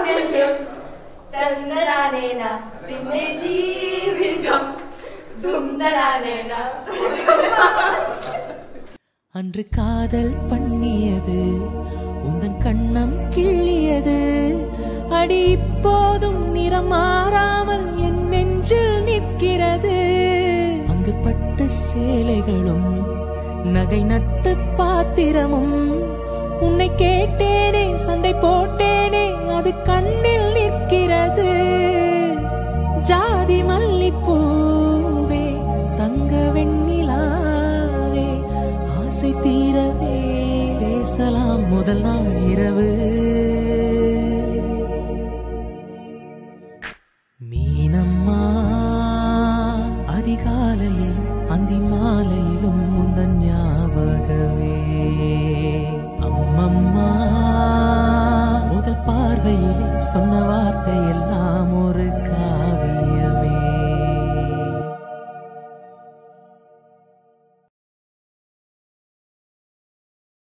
വെല്ലും തന്നരാനേന പിന്നെ ജീവിതം തുന്തരാനേന அன்று காதல் பண்ணியது உந்தன் கண்ணம் கிள்ளியது அடி இப்போதும் நிறம் மாறாமல் என் நெஞ்சில் நிற்கிறது அங்கு பட்ட சேலைகளும் நகை நட்டு பாத்திரமும் உன்னை கேட்டேனே சண்டை போட்டேனே அது கண்ணில் நிற்கிறது ஜாதி மல்லிப்பூவே தங்க வெண்ணிலாவே ஆசை தீரவே பேசலாம் முதல் நாள் இரவு மீனம்மா அதிகாலையில் அந்தி மாலையிலும் முந்தன் ஞாபகமே அம்மம்மா முதல் பார்வையிலே சொன்ன வார்த்தை எல்லாம்